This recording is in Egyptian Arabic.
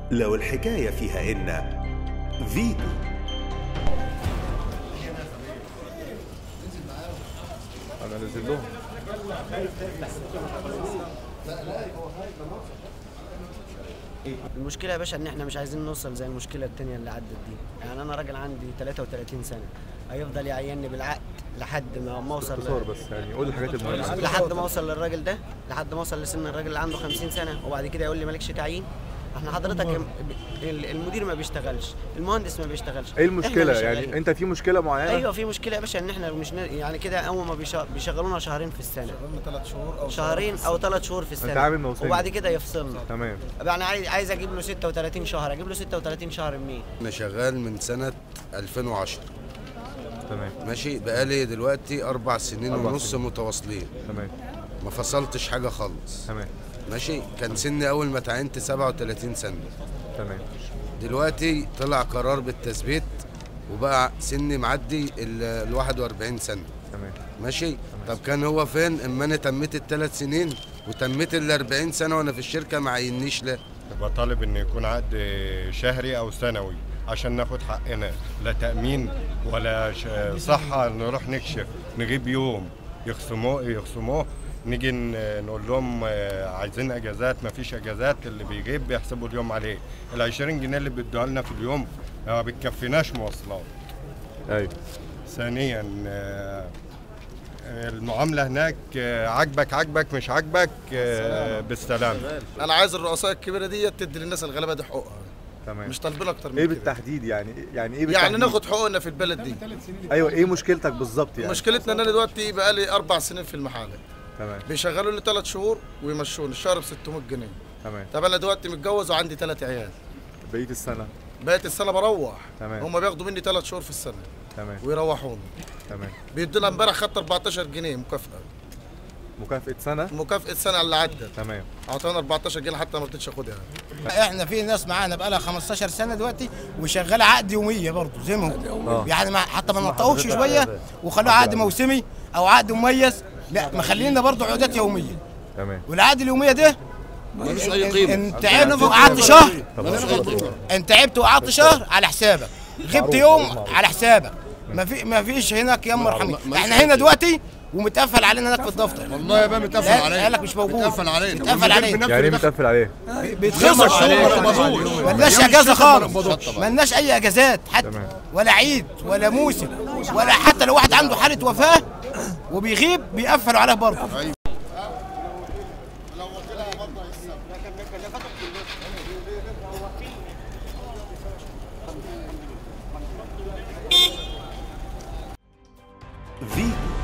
لو الحكاية فيها إن فيتو انا نازل لهم المشكلة يا باشا ان احنا مش عايزين نوصل زي المشكلة التانية اللي عدت دي يعني انا راجل عندي 33 سنة هيفضل يعيني بالعقد لحد ما ما اوصل باختصار بس يعني قول الحاجات المهمه لحد ما اوصل للراجل ده لحد ما اوصل لسن الراجل اللي عنده 50 سنة وبعد كده يقول لي مالكش تعيين احنا حضرتك الم- ال- المدير ما بيشتغلش المهندس ما بيشتغلش ايه إحنا المشكله اللي يعني شغالين. انت في مشكله معينه ايوه في مشكله يا باشا ان احنا مش ن... يعني كده اول ما بيش- بيشغلونا شهرين في السنه قلنا ثلاث شهور او شهرين او ثلاث شهور في السنه عامل موسمي. وبعد كده يفصلنا تمام يعني عايز عايز اجيب له 36 شهر اجيب له 36 شهر منين انا شغال من سنة 2010 تمام ماشي بقالي دلوقتي أربع سنين أربع ونص سنين. متواصلين تمام ما فصلتش حاجة خالص تمام ماشي كان سني أول ما تعينت 37 سنة تمام دلوقتي طلع قرار بالتثبيت وبقى سني معدي ال ال 41 سنة تمام ماشي طب كان هو فين اما انا تميت الثلاث سنين وتميت ال 40 سنة وانا في الشركة ما عينيش ليه يبقى طالب ان يكون عقد شهري او سنوي عشان ناخد حقنا لا تامين ولا ش- صحه نروح نكشف نغيب يوم يخصموه يخصموه نيجي ن- نقول لهم آه، عايزين اجازات ما فيش اجازات اللي بيغيب بيحسبوا اليوم عليه ال 20 جنيه اللي بيدوها لنا في اليوم ما بتكفيناش مواصلات ايوه ثانيا آه، آه، المعامله هناك آه، عاجبك عاجبك مش عاجبك آه، بالسلامه انا عايز الرؤساء الكبيره دي تدي للناس الغلابه دي حقوقها تمام مش طالبين اكتر من ايه كده بالتحديد يعني يعني ايه بالتحديد يعني ناخد حقوقنا في البلد دي ايوه ايه مشكلتك بالظبط يعني مشكلتنا ان انا دلوقتي بقالي اربع سنين في المحاله تمام بيشغلوا لي ثلاث شهور ويمشوني الشهر ب 600 جنيه تمام طب انا دلوقتي متجوز وعندي ثلاث عيال بقيه السنه بقيت السنه بروح تمام. هم بياخدوا مني ثلاث شهور في السنه تمام ويروحوني تمام بيدونا امبارح خدت 14 جنيه مكافاه مكافاه سنه مكافاه السنه اللي عدت تمام اعطانا 14 جنيه حتى ما رضيتش اخدها احنا في ناس معانا بقالها 15 سنه دلوقتي وشغاله عقد يوميه برضه زي ما هو آه. يعني ما حتى ما نطقوش شويه وخلوه عقد موسمي او عقد مميز لا مخلينا برضه عقودات يوميه تمام والعقد اليوميه ده ملوش اي قيمه ان تعبت وقعدت شهر طب ان تعبت وقعدت شهر على حسابك غبت يوم على حسابك ما في ما فيش هناك يا مرحمين احنا هنا دلوقتي ومتقفل علينا هناك في الدفتر والله يا بابا متقفل لا عليا قال لك مش موجود متقفل علينا متقفل علينا يعني ايه متقفل عليه بيتخصم ملناش اجازه خالص ملناش اي اجازات حتى تمام. ولا عيد ولا موسم ولا حتى لو واحد عنده حاله وفاه وبيغيب بيقفلوا عليه برضه فيتو